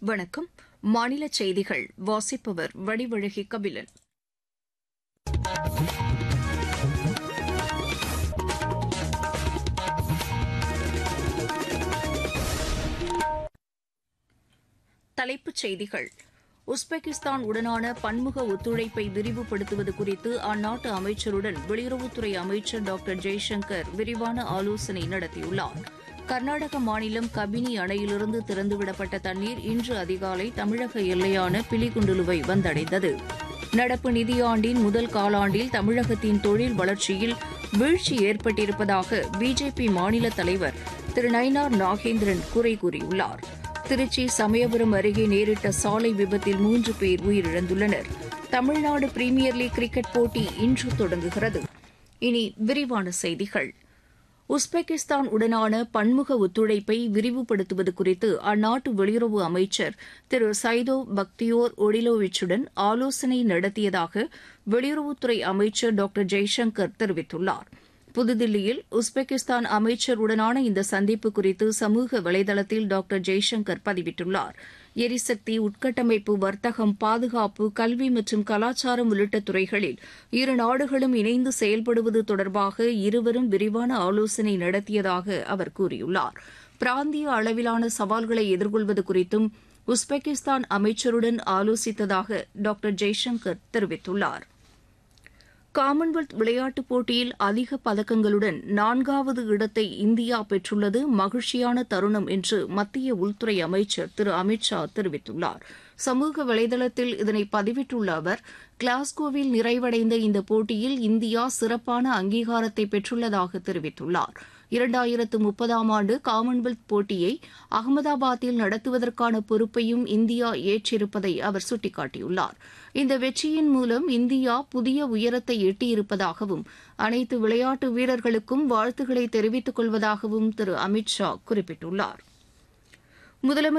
வணக்கம் மாநில செய்திகள் வாசிப்பவர் வடிவழகி கபிலன் தலைப்புச் செய்திகள் உஸ்பெகிஸ்தான் உடனான பன்முக ஒத்துழைப்பை விரிவுபடுத்துவது குறித்து அந்நாட்டு அமைச்சருடன் வெளியுறவுத்துறை அமைச்சர் டாக்டர் ஜெய்சங்கர் விரிவான ஆலோசனை நடத்தியுள்ளார் கர்நாடக மாநிலம் கபினி அணையிலிருந்து திறந்துவிடப்பட்ட தண்ணீர் இன்று அதிகாலை தமிழக எல்லையான பிலிகுண்டுலுவை வந்தடைந்தது நடப்பு நிதியாண்டின் முதல் காலாண்டில் தமிழகத்தின் தொழில் வளர்ச்சியில் வீழ்ச்சி ஏற்பட்டிருப்பதாக பிஜேபி மாநில தலைவர் திரு நயினார் நாகேந்திரன் குறை கூறியுள்ளார் திருச்சி சமயபுரம் அருகே நேரிட்ட சாலை விபத்தில் மூன்று பேர் உயிரிழந்துள்ளனர் தமிழ்நாடு பிரீமியர் லீக் கிரிக்கெட் போட்டி இன்று தொடங்குகிறது இனி விரிவான செய்திகள் உஸ்பெகிஸ்தான் உடனான பன்முக ஒத்துழைப்பை விரிவுபடுத்துவது குறித்து அந்நாட்டு வெளியுறவு அமைச்சர் திரு சைதோ பக்தியோர் ஒடிலோவிச்சுடன் ஆலோசனை நடத்தியதாக வெளியுறவுத்துறை அமைச்சர் டாக்டர் ஜெய்சங்கர் தெரிவித்துள்ளார் புதுதில்லியில் உஸ்பெகிஸ்தான் அமைச்சருடனான இந்த சந்திப்பு குறித்து சமூக வலைதளத்தில் டாக்டர் ஜெய்சங்கர் பதிவிட்டுள்ளார் எரிசக்தி உட்கட்டமைப்பு வர்த்தகம் பாதுகாப்பு கல்வி மற்றும் கலாச்சாரம் உள்ளிட்ட துறைகளில் இரு நாடுகளும் இணைந்து செயல்படுவது தொடர்பாக இருவரும் விரிவான ஆலோசனை நடத்தியதாக அவர் கூறியுள்ளார் பிராந்திய அளவிலான சவால்களை எதிர்கொள்வது குறித்தும் உஸ்பெகிஸ்தான் அமைச்சருடன் ஆலோசித்ததாக டாக்டர் ஜெய்சங்கர் தெரிவித்துள்ளார் காமன்வெல்த் விளையாட்டுப் போட்டியில் அதிக பதக்கங்களுடன் நான்காவது இடத்தை இந்தியா பெற்றுள்ளது மகிழ்ச்சியான தருணம் என்று மத்திய உள்துறை அமைச்சர் திரு அமித் ஷா தெரிவித்துள்ளார் சமூக வலைதளத்தில் இதனை பதிவிட்டுள்ள அவர் கிளாஸ்கோவில் நிறைவடைந்த இந்த போட்டியில் இந்தியா சிறப்பான அங்கீகாரத்தை பெற்றுள்ளதாக தெரிவித்துள்ளார் இரண்டாயிரத்து முப்பதாம் ஆண்டு காமன்வெல்த் போட்டியை அகமதாபாத்தில் நடத்துவதற்கான பொறுப்பையும் இந்தியா ஏற்றிருப்பதை அவர் சுட்டிக்காட்டியுள்ளார் இந்த வெற்றியின் மூலம் இந்தியா புதிய உயரத்தை எட்டியிருப்பதாகவும் அனைத்து விளையாட்டு வீரர்களுக்கும் வாழ்த்துக்களை தெரிவித்துக் கொள்வதாகவும் திரு அமித் ஷா குறிப்பிட்டுள்ளார் முதலமைச்சர்